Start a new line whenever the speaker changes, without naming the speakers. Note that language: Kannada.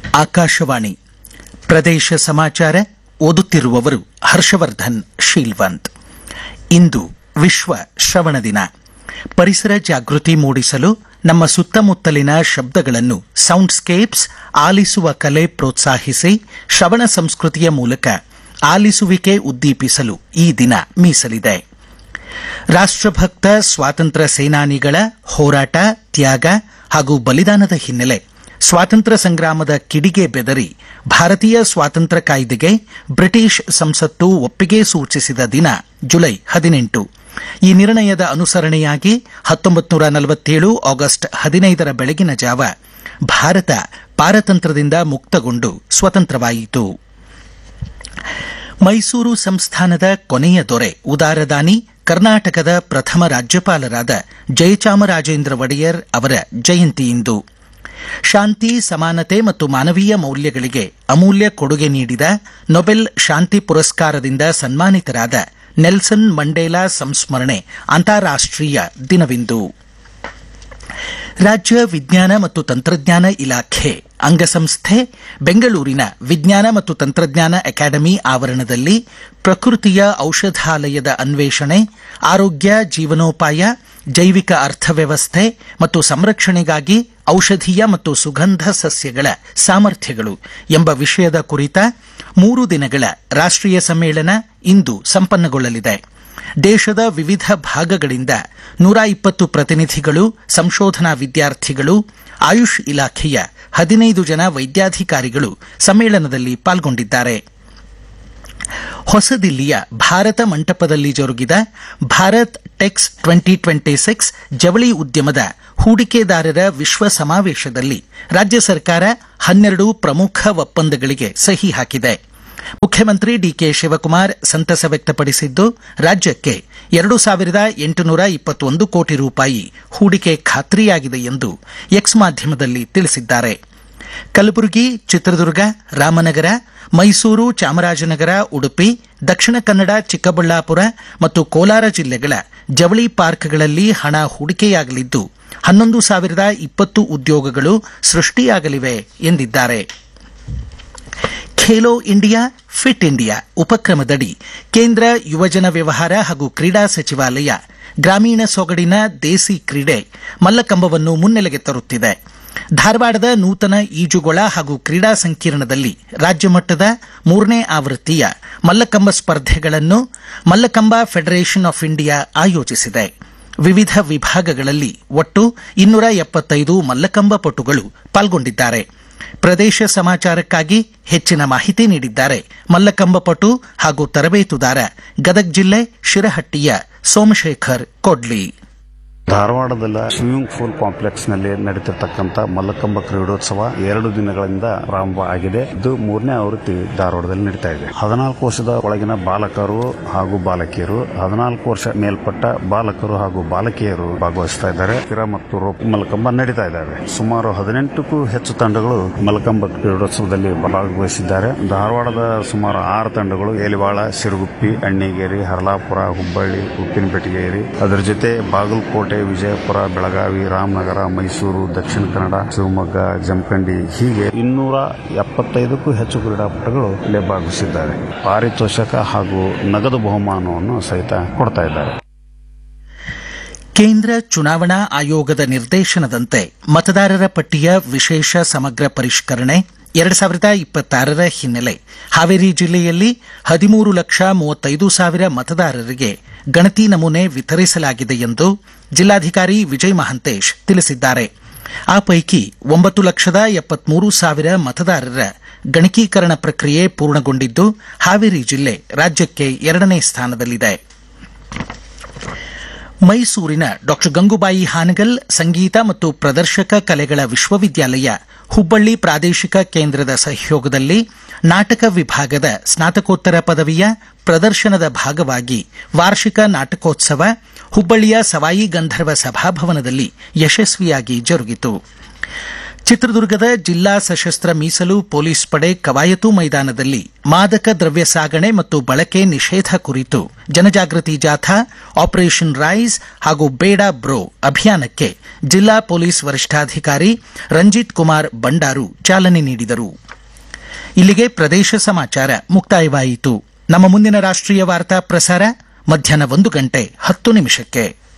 ಆಕಾಶವಾಣಿ ಪ್ರದೇಶ ಸಮಾಚಾರ ಓದುತ್ತಿರುವವರು ಹರ್ಷವರ್ಧನ್ ಶೀಲ್ವಂತ್ ಇಂದು ವಿಶ್ವ ಶ್ರವಣ ದಿನ ಪರಿಸರ ಜಾಗೃತಿ ಮೂಡಿಸಲು ನಮ್ಮ ಸುತ್ತಮುತ್ತಲಿನ ಶಬ್ದಗಳನ್ನು ಸೌಂಡ್ಸ್ಕೇಪ್ಸ್ ಆಲಿಸುವ ಕಲೆ ಪ್ರೋತ್ಸಾಹಿಸಿ ಶ್ರವಣ ಸಂಸ್ಕೃತಿಯ ಮೂಲಕ ಆಲಿಸುವಿಕೆ ಉದ್ದೀಪಿಸಲು ಈ ದಿನ ಮೀಸಲಿದೆ ರಾಷ್ಟ್ರಭಕ್ತ ಸ್ವಾತಂತ್ರ್ಯ ಸೇನಾನಿಗಳ ಹೋರಾಟ ತ್ಯಾಗ ಹಾಗೂ ಬಲಿದಾನದ ಹಿನ್ನೆಲೆ ಸ್ವಾತಂತ್ರ್ಯ ಸಂಗ್ರಾಮದ ಕಿಡಿಗೆ ಬೆದರಿ ಭಾರತೀಯ ಸ್ವಾತಂತ್ರ್ಯ ಕಾಯ್ದೆಗೆ ಬ್ರಿಟಿಷ್ ಸಂಸತ್ತು ಒಪ್ಪಿಗೆ ಸೂಚಿಸಿದ ದಿನ ಜುಲೈ ಹದಿನೆಂಟು ಈ ನಿರ್ಣಯದ ಅನುಸರಣೆಯಾಗಿ ಹತ್ತೊಂಬತ್ತು ನೂರ ನಲವತ್ತೇಳು ಆಗಸ್ಟ್ ಹದಿನೈದರ ಬೆಳಗಿನ ಜಾವ ಭಾರತ ಪಾರತಂತ್ರದಿಂದ ಮುಕ್ತಗೊಂಡು ಸ್ವತಂತ್ರವಾಯಿತು ಮೈಸೂರು ಸಂಸ್ಥಾನದ ಕೊನೆಯ ದೊರೆ ಉದಾರದಾನಿ ಕರ್ನಾಟಕದ ಪ್ರಥಮ ರಾಜ್ಯಪಾಲರಾದ ಜಯಚಾಮರಾಜೇಂದ್ರ ಒಡೆಯರ್ ಅವರ ಜಯಂತಿ ಇಂದು ಶಾಂತಿ ಸಮಾನತೆ ಮತ್ತು ಮಾನವೀಯ ಮೌಲ್ಯಗಳಿಗೆ ಅಮೂಲ್ಯ ಕೊಡುಗೆ ನೀಡಿದ ನೊಬೆಲ್ ಶಾಂತಿ ಪುರಸ್ಕಾರದಿಂದ ಸನ್ಮಾನಿತರಾದ ನೆಲ್ಸನ್ ಮಂಡೇಲಾ ಸಂಸ್ಮರಣೆ ಅಂತಾರಾಷ್ಟೀಯ ದಿನವಿಂದು ರಾಜ್ಯ ವಿಜ್ಞಾನ ಮತ್ತು ತಂತ್ರಜ್ಞಾನ ಇಲಾಖೆ ಅಂಗಸಂಸ್ಥೆ ಬೆಂಗಳೂರಿನ ವಿಜ್ಞಾನ ಮತ್ತು ತಂತ್ರಜ್ಞಾನ ಅಕಾಡೆಮಿ ಆವರಣದಲ್ಲಿ ಪ್ರಕೃತಿಯ ಔಷಧಾಲಯದ ಅನ್ವೇಷಣೆ ಆರೋಗ್ಯ ಜೀವನೋಪಾಯ ಜೈವಿಕ ಅರ್ಥವ್ಯವಸ್ಥೆ ಮತ್ತು ಸಂರಕ್ಷಣೆಗಾಗಿ ಔಷಧೀಯ ಮತ್ತು ಸುಗಂಧ ಸಸ್ಯಗಳ ಸಾಮರ್ಥ್ಯಗಳು ಎಂಬ ವಿಷಯದ ಕುರಿತ ಮೂರು ದಿನಗಳ ರಾಷ್ಟೀಯ ಸಮ್ಮೇಳನ ಇಂದು ಸಂಪನ್ನಗೊಳ್ಳಲಿದೆ ದೇಶದ ವಿವಿಧ ಭಾಗಗಳಿಂದ ನೂರ ಇಪ್ಪತ್ತು ಪ್ರತಿನಿಧಿಗಳು ಸಂಶೋಧನಾ ವಿದ್ಯಾರ್ಥಿಗಳು ಆಯುಷ್ ಇಲಾಖೆಯ ಹದಿನೈದು ಜನ ವೈದ್ಯಾಧಿಕಾರಿಗಳು ಸಮ್ಮೇಳನದಲ್ಲಿ ಪಾಲ್ಗೊಂಡಿದ್ದಾರೆ ಹೊಸದಿಲ್ಲಿಯ ಭಾರತ ಮಂಟಪದಲ್ಲಿ ಜರುಗಿದ Bharat Tex twenty twenty six ಜವಳಿ ಉದ್ಯಮದ ಹೂಡಿಕೆದಾರರ ವಿಶ್ವ ಸಮಾವೇಶದಲ್ಲಿ ರಾಜ್ಯ ಸರ್ಕಾರ ಹನ್ನೆರಡು ಪ್ರಮುಖ ಒಪ್ಪಂದಗಳಿಗೆ ಸಹಿ ಹಾಕಿದೆ ಮುಖ್ಯಮಂತ್ರಿ ಡಿಕೆ ಶಿವಕುಮಾರ್ ಸಂತಸ ವ್ಯಕ್ತಪಡಿಸಿದ್ದು ರಾಜ್ಯಕ್ಕೆ ಎರಡು ಸಾವಿರದ ಎಂಟುನೂರ ಇಪ್ಪತ್ತೊಂದು ಕೋಟಿ ರೂಪಾಯಿ ಹೂಡಿಕೆ ಖಾತ್ರಿಯಾಗಿದೆ ಎಂದು ಎಕ್ಸ್ ಮಾಧ್ಯಮದಲ್ಲಿ ತಿಳಿಸಿದ್ದಾರೆ ಕಲಬುರಗಿ ಚಿತ್ರದುರ್ಗ ರಾಮನಗರ ಮೈಸೂರು ಚಾಮರಾಜನಗರ ಉಡುಪಿ ದಕ್ಷಿಣ ಕನ್ನಡ ಚಿಕ್ಕಬಳ್ಳಾಪುರ ಮತ್ತು ಕೋಲಾರ ಜಿಲ್ಲೆಗಳ ಜವಳಿ ಪಾರ್ಕ್ಗಳಲ್ಲಿ ಹಣ ಹೂಡಿಕೆಯಾಗಲಿದ್ದು ಹನ್ನೊಂದು ಸಾವಿರದ ಇಪ್ಪತ್ತು ಉದ್ಯೋಗಗಳು ಸೃಷ್ಟಿಯಾಗಲಿವೆ ಎಂದಿದ್ದಾರೆ ಖೇಲೋ ಇಂಡಿಯಾ ಫಿಟ್ ಇಂಡಿಯಾ ಉಪಕ್ರಮದಡಿ ಕೇಂದ್ರ ಯುವಜನ ವ್ಯವಹಾರ ಹಾಗೂ ಕ್ರೀಡಾ ಸಚಿವಾಲಯ ಗ್ರಾಮೀಣ ಸೊಗಡಿನ ದೇಸಿ ಕ್ರೀಡೆ ಮಲ್ಲಕಂಬವನ್ನು ಮುನ್ನೆಲೆಗೆ ತರುತ್ತಿದೆ ಧಾರವಾಡದ ನೂತನ ಈಜುಗೊಳ ಹಾಗೂ ಕ್ರೀಡಾ ಸಂಕೀರ್ಣದಲ್ಲಿ ರಾಜ್ಯಮಟ್ಟದ ಮೂರನೇ ಆವೃತ್ತಿಯ ಮಲ್ಲಕಂಬ ಸ್ಪರ್ಧೆಗಳನ್ನು ಮಲ್ಲಕಂಬ ಫೆಡರೇಷನ್ ಆಫ್ ಇಂಡಿಯಾ ಆಯೋಜಿಸಿದೆ ವಿವಿಧ ವಿಭಾಗಗಳಲ್ಲಿ ಒಟ್ಟು ಇನ್ನೂರ ಎಪ್ಪತ್ತೈದು ಮಲ್ಲಕಂಬ ಪಟುಗಳು ಪಾಲ್ಗೊಂಡಿದ್ದಾರೆ ಪ್ರದೇಶ ಸಮಾಚಾರಕ್ಕಾಗಿ ಹೆಚ್ಚಿನ ಮಾಹಿತಿ ನೀಡಿದ್ದಾರೆ ಮಲ್ಲಕಂಬ ಪಟು ಹಾಗೂ ತರಬೇತುದಾರ ಗದಗ ಜಿಲ್ಲೆ ಶಿರಹಟ್ಟಿಯ ಸೋಮಶೇಖರ್ ಕೊಡ್ಲಿ
ಧಾರವಾಡದ ಸ್ವಿಮ್ಮಿಂಗ್ ಪೂಲ್ ಕಾಂಪ್ಲೆಕ್ಸ್ ನಲ್ಲಿ ನಡೀತಿರ್ತಕ್ಕಂಥ ಮಲ್ಲಕಂಬ ಕ್ರೀಡೋತ್ಸವ ಎರಡು ದಿನಗಳಿಂದ ಪ್ರಾರಂಭ ಆಗಿದೆ ಇದು ಮೂರನೇ ಆವೃತ್ತಿ ಧಾರವಾಡದಲ್ಲಿ ನಡೀತಾ ಇದೆ ಹದಿನಾಲ್ಕು ವರ್ಷದ ಒಳಗಿನ ಬಾಲಕರು ಹಾಗೂ ಬಾಲಕಿಯರು ಹದಿನಾಲ್ಕು ವರ್ಷ ಮೇಲ್ಪಟ್ಟ ಬಾಲಕರು ಹಾಗೂ ಬಾಲಕಿಯರು ಭಾಗವಹಿಸ್ತಾ ಇದ್ದಾರೆ ಸ್ಥಿರ ಮತ್ತು ರೋಪ್ ಮಲ್ಲಕಂಬ ನಡೀತಾ ಇದ್ದಾವೆ ಸುಮಾರು ಹದಿನೆಂಟಕ್ಕೂ ಹೆಚ್ಚು ತಂಡಗಳು ಮಲ್ಲಕಂಬ ಕ್ರೀಡೋತ್ಸವದಲ್ಲಿ ಭಾಗವಹಿಸಿದ್ದಾರೆ ಧಾರವಾಡದ ಸುಮಾರು ಆರು ತಂಡಗಳು ಏಲಿವಾಳ ಸಿರುಗುಪ್ಪಿ ಅಣ್ಣಿಗೇರಿ ಹರಲಾಪುರ ಹುಬ್ಬಳ್ಳಿ ಉಪ್ಪಿನಪೆಟ್ಟಿಗೇರಿ ಅದರ ಜೊತೆ ಬಾಗಲಕೋಟೆ ವಿಜಯಪುರ ಬೆಳಗಾವಿ ರಾಮನಗರ ಮೈಸೂರು ದಕ್ಷಿಣ ಕನ್ನಡ ಶಿವಮೊಗ್ಗ ಜಮಖಂಡಿ ಹೀಗೆ ಇನ್ನೂರ ಎಪ್ಪತ್ತೈದಕ್ಕೂ ಹೆಚ್ಚು ಕ್ರೀಡಾಪಟುಗಳು ಇಲ್ಲಿ ಭಾಗವಹಿಸಿದ್ದಾರೆ ಪಾರಿತೋಷಕ ಹಾಗೂ ನಗದು ಬಹುಮಾನವನ್ನು ಸಹಿತ ಕೊಡ್ತಾ ಇದ್ದಾರೆ
ಕೇಂದ್ರ ಚುನಾವಣಾ ಆಯೋಗದ ನಿರ್ದೇಶನದಂತೆ ಮತದಾರರ ಪಟ್ಟಿಯ ವಿಶೇಷ ಸಮಗ್ರ ಪರಿಷ್ಕರಣೆ ಎರಡು ಸಾವಿರದ ಇಪ್ಪತ್ತಾರರ ಹಿನ್ನೆಲೆ ಹಾವೇರಿ ಜಿಲ್ಲೆಯಲ್ಲಿ ಹದಿಮೂರು ಲಕ್ಷ ಮೂವತ್ತೈದು ಸಾವಿರ ಮತದಾರರಿಗೆ ಗಣತಿ ನಮೂನೆ ವಿತರಿಸಲಾಗಿದೆ ಎಂದು ಜಿಲ್ಲಾಧಿಕಾರಿ ವಿಜಯ ಮಹಂತೇಶ್ ತಿಳಿಸಿದ್ದಾರೆ ಆ ಪೈಕಿ ಒಂಬತ್ತು ಲಕ್ಷದ ಎಪ್ಪತ್ಮೂರು ಸಾವಿರ ಮತದಾರರ ಗಣಕೀಕರಣ ಪ್ರಕ್ರಿಯೆ ಪೂರ್ಣಗೊಂಡಿದ್ದು ಹಾವೇರಿ ಜಿಲ್ಲೆ ರಾಜ್ಯಕ್ಕೆ ಎರಡನೇ ಸ್ಥಾನದಲ್ಲಿದೆ ಮೈಸೂರಿನ ಡಾ ಗಂಗುಬಾಯಿ ಹಾನಗಲ್ ಸಂಗೀತ ಮತ್ತು ಪ್ರದರ್ಶಕ ಕಲೆಗಳ ವಿಶ್ವವಿದ್ಯಾಲಯ ಹುಬ್ಬಳ್ಳಿ ಪ್ರಾದೇಶಿಕ ಕೇಂದ್ರದ ಸಹಯೋಗದಲ್ಲಿ ನಾಟಕ ವಿಭಾಗದ ಸ್ನಾತಕೋತ್ತರ ಪದವಿಯ ಪ್ರದರ್ಶನದ ಭಾಗವಾಗಿ ವಾರ್ಷಿಕ ನಾಟಕೋತ್ಸವ ಹುಬ್ಬಳ್ಳಿಯ ಸವಾಯಿ ಗಂಧರ್ವ ಸಭಾಭವನದಲ್ಲಿ ಯಶಸ್ವಿಯಾಗಿ ಜರುಗಿತು ಚಿತ್ರದುರ್ಗದ ಜಿಲ್ಲಾ ಸಶಸ್ತ್ರ ಮೀಸಲು ಪೊಲೀಸ್ ಪಡೆ ಕವಾಯತು ಮೈದಾನದಲ್ಲಿ ಮಾದಕ ದ್ರವ್ಯ ಸಾಗಣೆ ಮತ್ತು ಬಳಕೆ ನಿಷೇಧ ಕುರಿತು ಜನಜಾಗೃತಿ ಜಾಥಾ ಆಪರೇಷನ್ ರೈಸ್ ಹಾಗೂ ಬೇಡ ಬ್ರೋ ಅಭಿಯಾನಕ್ಕೆ ಜಿಲ್ಲಾ ಪೊಲೀಸ್ ವರಿಷ್ಠಾಧಿಕಾರಿ ರಂಜಿತ್ ಕುಮಾರ್ ಬಂಡಾರು ಚಾಲನೆ ನೀಡಿದರು ಇಲ್ಲಿಗೆ ಪ್ರದೇಶ ಸಮಾಚಾರ ಮುಕ್ತಾಯವಾಯಿತು ನಮ್ಮ ಮುಂದಿನ ರಾಷ್ಟ್ರೀಯ ವಾರ್ತಾ ಪ್ರಸಾರ ಮಧ್ಯಾಹ್ನ ಒಂದು ಗಂಟೆ ಹತ್ತು ನಿಮಿಷಕ್ಕೆ